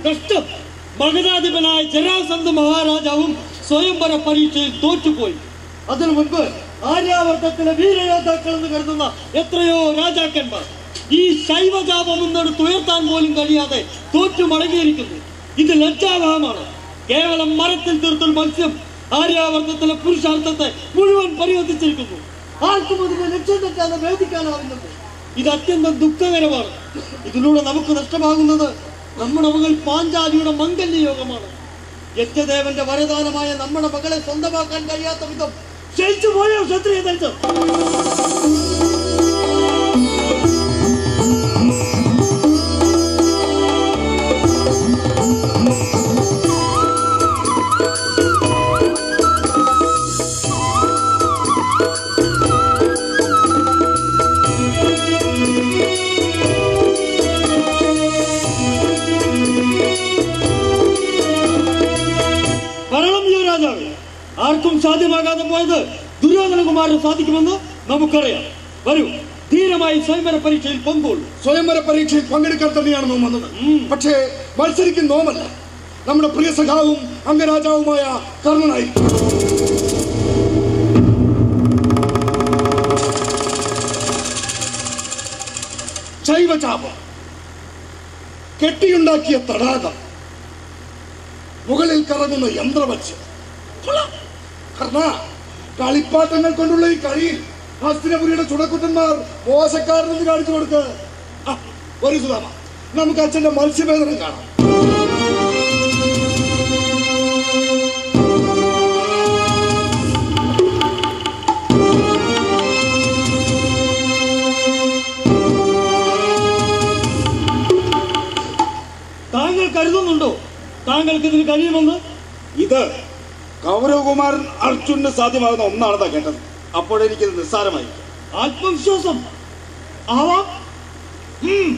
കഷ്ടം മകനാധിപനായ ജരാസന്ധ മഹാരാജാവും സ്വയംവര പരീക്ഷയിൽ തോറ്റുപോയി അതിനു മുൻപ് ആര്യാവർത്തത്തിലെ വീരയോദ്ധാക്കൾ എന്ന് കരുതുന്ന എത്രയോ രാജാക്കന്മാർ ഈ ശൈവജാപം എന്നെടുത്ത് ഉയർത്താൻ പോലും കഴിയാതെ തോറ്റു മടങ്ങിയിരിക്കുന്നു ഇത് ലജ്ജാവഹമാണ് കേവലം മരത്തിൽ തീർത്തൊരു മത്സ്യം ആര്യാവർത്തത്തിലെ പുരുഷാർത്ഥത്തെ മുഴുവൻ പരിവർത്തിച്ചിരിക്കുന്നു ആർക്കും അതിനെ ലക്ഷ്യം തെറ്റാതെ വേദിക്കാനാവുന്നത് ഇത് അത്യന്തം ദുഃഖകരമാണ് ഇതിലൂടെ നമുക്ക് നഷ്ടമാകുന്നത് നമ്മുടെ മകൾ പാഞ്ചാലിയുടെ മംഗല്യ യോഗമാണ് യജ്ഞദേവന്റെ വരദാനമായ നമ്മുടെ മകളെ സ്വന്തമാക്കാൻ കഴിയാത്ത വിധം ക്ഷയിച്ചു പോയോ ക്ഷത്രിയ ദേശം ഭരണം യുവരാജാവേ ആർക്കും സാധ്യമാകാതെ പോയത് ദുര്യോധനകുമാരന് സാധിക്കുമെന്ന് നമുക്കറിയാം വരൂ ധീരമായി സ്വയംവര പരീക്ഷയിൽ പങ്കുകൊള്ളൂ സ്വയംവര പരീക്ഷയിൽ പങ്കെടുക്കാൻ തന്നെയാണ് നോം വന്നത് പക്ഷേ മത്സരിക്കും നോമല്ല നമ്മുടെ പ്രിയ സഖാവും അംഗരാജാവുമായ കർണനായിരിക്കും ശൈവചാപം കെട്ടിയുണ്ടാക്കിയ തടാകം മുകളിൽ കറങ്ങുന്ന യന്ത്രമത്സ്യം കൊള്ളാം. കർണ കളിപ്പാട്ടങ്ങൾ കൊണ്ടുള്ള ഈ കളിയിൽ ഹസ്തിനപുരിയുടെ ചുടക്കുട്ടന്മാർ മോശക്കാരെന്ന് കാണിച്ചു കൊടുക്ക് ആ, ഒരു സുധാമ നമുക്ക് അച്ഛന്റെ മത്സ്യഭേദനം കാണാം താങ്കൾ കരുതുന്നുണ്ടോ താങ്കൾക്ക് ഇതിന് കഴിയുമെന്ന് ഇത് കൗരവകുമാരൻ അർജുനന് സാധ്യമാകുന്ന ഒന്നാണെന്നാ കേട്ടത് അപ്പോഴെനിക്കിത് നിസ്സാരമായി ആത്മവിശ്വാസം ആവാം ഉം.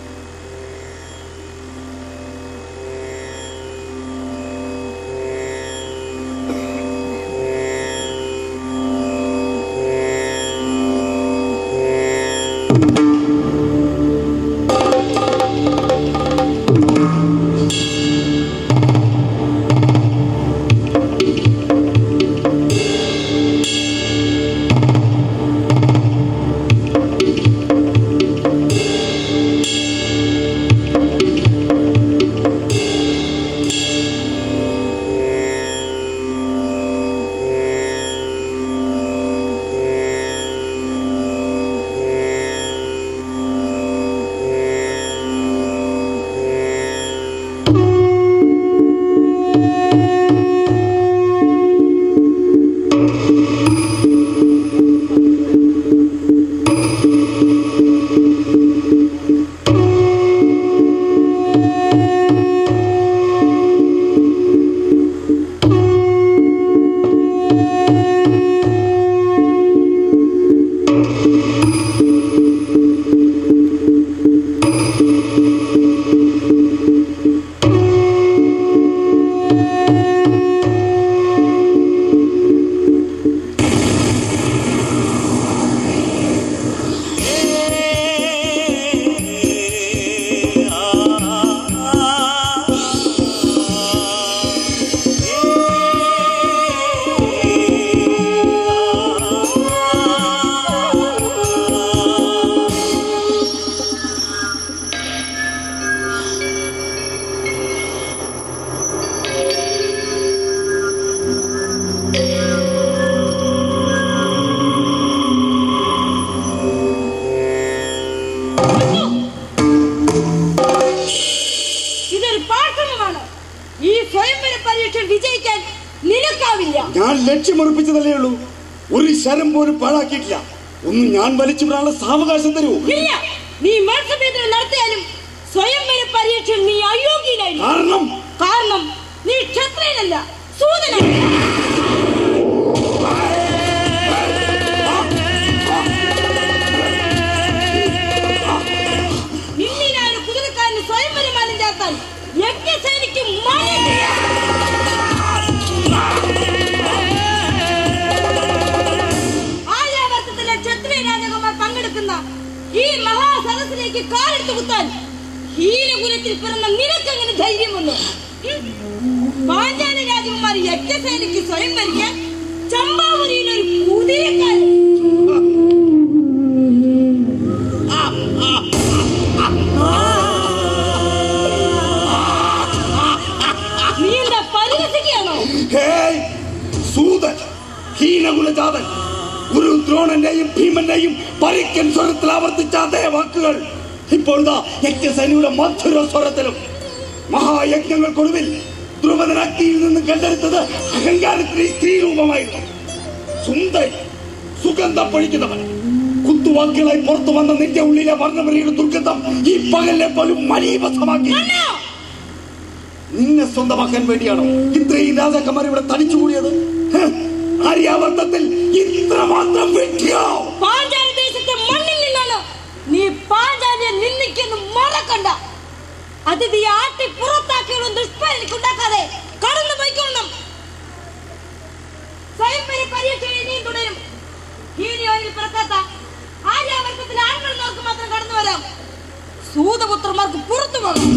ഇതൊരു പാഠമാണ് ഈ സ്വയംവര പരീക്ഷ വിജയിക്കാൻ നിനക്കാവില്ല ഞാൻ ലക്ഷ്യമുറപ്പിച്ചതല്ലേ ഉള്ളൂ ഒരു ശരം പോലും പാഴാക്കിയിട്ടില്ല ഒന്ന് ഞാൻ വലിച്ചു വിടാനുള്ള സാവകാശം തരൂ ഇല്ല നീ മത്സരബന്ധനം നടത്തിയാലും സ്വയംവര പരീക്ഷയിൽ നീ അയോഗ്യനായിരുന്നു കാരണം കാരണം നീ ക്ഷത്രിയനല്ല സൂതനല്ല നിന്നിനായ ഒരു കുതിരക്കാരന് സ്വയംവരമാനം ചേർത്താൽ യജ്ഞസേനയ്ക്ക് മാനില്ല ആര്യാവർത്തത്തിലെ ക്ഷത്രിയ രാജകുമാർ പങ്കെടുക്കുന്ന ഈ മഹാസദസ്സിലേക്ക് കാലെടുത്ത് കുത്താൻ ഹീനകുല കുലത്തിൽ പിറന്ന നിനക്കങ്ങനെ ധൈര്യം വന്നു ഉം. പാഞ്ചാല രാജകുമാരി യജ്ഞസേനയ്ക്ക് സ്വയം ഭരിക്കാൻ ചമ്പാവരിയിൽ ഒരു കുതിരക്കാരൻ നീ എന്താ പരിഹസിക്കുകയാണോ ഹേയ് സൂതൻ ഹീനകുലജാതൻ ഗുരു ദ്രോണന്റെയും ഭീമന്റെയും പരിക്കൻ സ്വരത്തിൽ ആവർത്തിച്ച അതേ വാക്കുകൾ ഇപ്പോഴാ യജ്ഞസേനയുടെ മധുര സ്വരത്തിലും മഹായജ്ഞങ്ങൾക്കൊടുവിൽ ധ്രുവതൻ അഗ്നിയിൽ നിന്ന് കണ്ടെടുത്തത് അഹങ്കാരത്തിന്റെ സ്ത്രീ രൂപമായിരുന്നു സുന്ദരി സുഗന്ധം പൊഴിക്കുന്നവൻ കുത്തുവാക്കുകളായി പുറത്തു വന്ന നിന്റെ ഉള്ളിലെ വർണ്ണമറിയുടെ ദുർഗന്ധം ഈ പകലിനെ പോലും മലീപഥമാക്കി കണ്ണോ നിന്നെ സ്വന്തമാക്കാൻ വേണ്ടിയാണോ ഇത്രയും രാജാക്കന്മാർ ഇവിടെ തടിച്ചുകൂടിയത് ഹ്, ആര്യാവർത്തത്തിൽ ഇത്രമാത്രം വെട്ടിയോ പാഞ്ചാല ദേശത്തെ മണ്ണിൽ നിന്നാണ് നീ പാഞ്ചാലിയെ നിന്ദിക്കുന്നു മറക്കണ്ട അതിഥി ആട്ടി പുറത്താക്കിയുള്ള ദുഷ്പരിക്ക് ഉണ്ടാക്കാതെ കടന്നു പോയിക്കൊള്ളണം സ്വയംവര പരീക്ഷ ഇനിയും തുടരും ഹീനിയോയിൽ പിറക്കാത്ത ആര്യാവർത്തത്തിൽ ആൺപിള്ളേർക്ക് മാത്രം കടന്നു വരാം സൂതപുത്രന്മാർക്ക് പുറത്തു പോകാം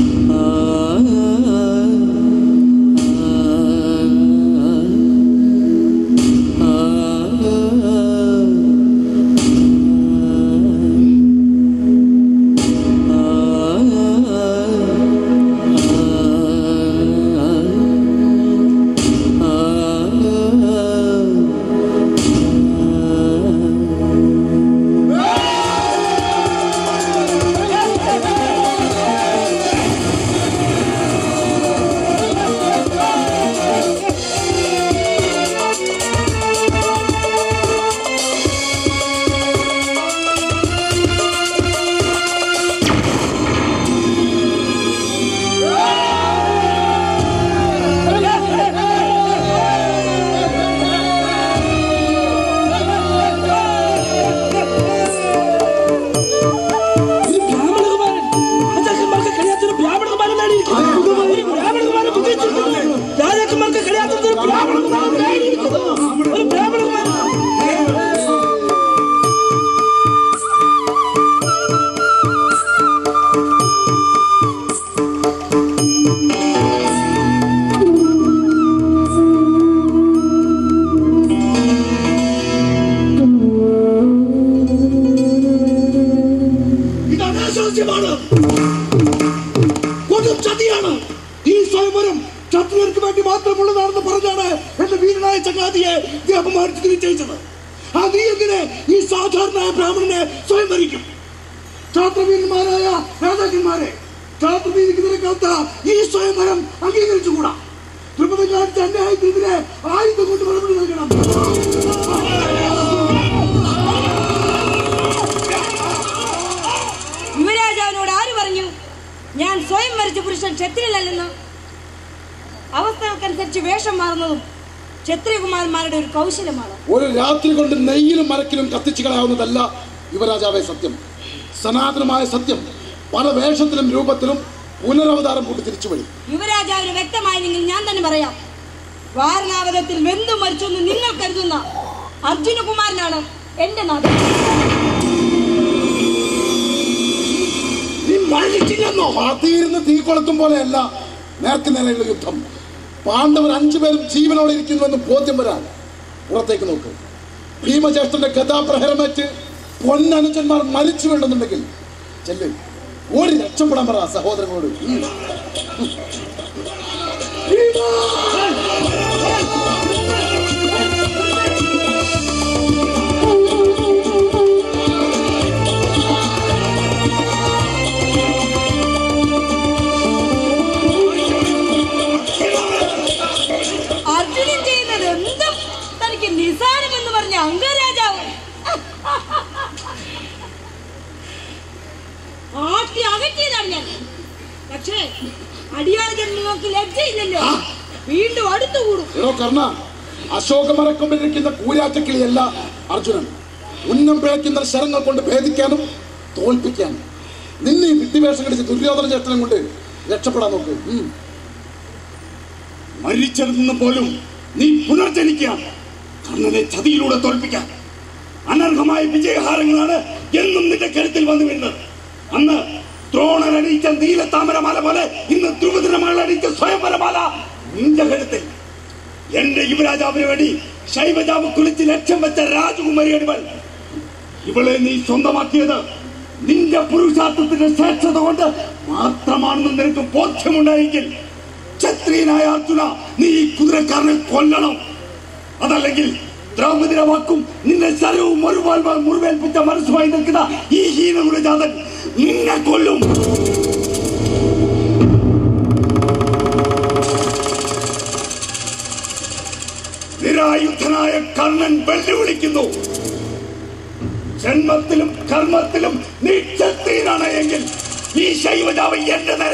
ഒരു ബ്രാഹ്മണകുമാരൻ രാജാക്കന്മാർക്ക് കഴിയാത്തൊരു ബ്രാഹ്മണകുമാരനാണ് ഇരിക്കുന്നത്. ഒരു ബ്രാഹ്മണകുമാരൻ വിജയിച്ചിരിക്കുന്നു. രാജാക്കന്മാർക്ക് കഴിയാത്തൊരു ബ്രാഹ്മണകുമാരനാണ് ഇരിക്കുന്നത്. ഒരു ബ്രാഹ്മണകുമാരൻ ഇത് അനാശാസ്യമാണ് കൊടും ചതിയാണ് ഈ സ്വയംവരം ക്ഷത്രിയർക്ക് വേണ്ടി മാത്രമുള്ളതാണെന്ന് പറഞ്ഞാണ് എന്റെ വീരനായ ചങ്ങാതിയെ നീ അപമാനിച്ച് നിശ്ചയിച്ചത് ആ നീ എങ്ങനെ ഈ സാധാരണ ബ്രാഹ്മണനെ സ്വയം ഭരിക്കും ക്ഷാത്രവീരന്മാരായ രാജാക്കന്മാരെ ക്ഷാത്രവീതിക്ക് നിരക്കാത്ത ഈ സ്വയംവരം അംഗീകരിച്ചുകൂടാ ദ്രുപദ കാണിച്ച അന്യായത്തിനെതിരെ ആയുധം കൊണ്ട് മറുപടി നൽകണം യുവരാജാവിനോട് ആര് പറഞ്ഞു ഞാൻ സ്വയം വരച്ച പുരുഷൻ ക്ഷത്രിയനല്ലെന്ന് അവസ്ഥകൾക്കനുസരിച്ച് വേഷം മാറുന്നതും ക്ഷത്രിയകുമാരന്മാരുടെ ഒരു കൗശലമാണ് ഒരു രാത്രി കൊണ്ട് നെയ്യിലും മരക്കിലും കത്തിച്ചു കളയാവുന്നതല്ല യുവരാജാവെ സത്യം സനാതനമായ സത്യം പല വേഷത്തിലും രൂപത്തിലും പുനരവതാരം കൂട്ടി തിരിച്ചു വരും യുവരാജാവിന് വ്യക്തമായില്ലെങ്കിൽ ഞാൻ തന്നെ പറയാം വാരണാവതത്തിൽ വെന്തു മരിച്ചെന്ന് നിങ്ങൾ കരുതുന്ന അർജുനകുമാരനാണ് എന്റെ നാട് നീ മഴിച്ചില്ലെന്നോ പാത്തിയിരുന്ന് തീ കൊളുത്തും പോലെയല്ല നേർക്ക് നേരെയുള്ള യുദ്ധം പാണ്ഡവർ അഞ്ചുപേരും ജീവനോടെ ഇരിക്കുന്നുവെന്ന് ബോധ്യം വരാൻ പുറത്തേക്ക് നോക്ക് ഭീമജ്യേഷ്ഠന്റെ ഗതാപ്രഹരമേറ്റ് പൊന്നനുജന്മാർ മരിച്ചു വേണ്ടെന്നുണ്ടെങ്കിൽ ചെല്ല് ഓടി രക്ഷപ്പെടാൻ പറ സഹോദരങ്ങളോട് ഉം. അർജുനൻ ചെയ്യുന്നത് എന്തും തനിക്ക് നിസാരമെന്ന് പറഞ്ഞ അംഗരാജാവ് ആട്ടി അകറ്റിയതാണ് ഞാൻ പക്ഷേ അടിയാള ജന്മങ്ങൾക്ക് ലജ്ജയില്ലല്ലോ വീണ്ടും അടുത്തുകൂടും എടോ കർണ അശോകമരക്കൊമ്പിലിരിക്കുന്ന കൂരാറ്റക്കിളിയല്ല അർജുനൻ ഉന്നം പിഴയ്ക്കുന്ന ശരങ്ങൾ കൊണ്ട് ഭേദിക്കാനും തോൽപ്പിക്കാനും നിന്നെ ഈ വിദ്യവേഷം കടിച്ച് ദുര്യോധന ചേട്ടനം കൊണ്ട് രക്ഷപ്പെടാൻ നോക്ക് ഉം. മരിച്ചതെന്ന് പോലും നീ പുനർജനിക്കാം കർണനെ ചതിയിലൂടെ തോൽപ്പിക്കാം അനർഹമായ വിജയഹാരങ്ങളാണ് എന്നും നിന്റെ കരുത്തിൽ വന്നു വീഴുന്നത് അന്ന് ദ്രോണനടിച്ച നീലത്താമരമാല പോലെ ഇന്ന് ധ്രുവതിരമാല അടിച്ച സ്വയംവരമാല നിന്റെ കഴുത്തിൽ എന്റെ യുവരാജാവിന് വേണ്ടി ശൈവജാവ് കുളിച്ച് ലക്ഷ്യം വെച്ച രാജകുമാരിയടിവൾ ഇവളെ നീ സ്വന്തമാക്കിയത് നിന്റെ പുരുഷാർത്ഥത്തിന്റെ ശ്രേഷ്ഠത കൊണ്ട് മാത്രമാണെന്ന് നിനക്ക് ബോധ്യമുണ്ടായെങ്കിൽ ക്ഷത്രിയനായ അർജുന നീ ഈ കുതിരക്കാരനെ കൊല്ലണം അതല്ലെങ്കിൽ ദ്രൗപതിയുടെ വാക്കും നിന്റെ ശരവും ഒരുപാൽ മുറിവേൽപ്പിച്ച മനസ്സുമായി നിൽക്കുന്ന ഈ ഹീനയുടെ ജാതൻ നിന്നെ കൊല്ലും നിരായുധനായ കർണൻ വെല്ലുവിളിക്കുന്നു ജന്മത്തിലും കർമ്മത്തിലും നീ ക്ഷത്രിയനാണ് എങ്കിൽ ഈ ശൈവജാവ് എന്റെ നേരെ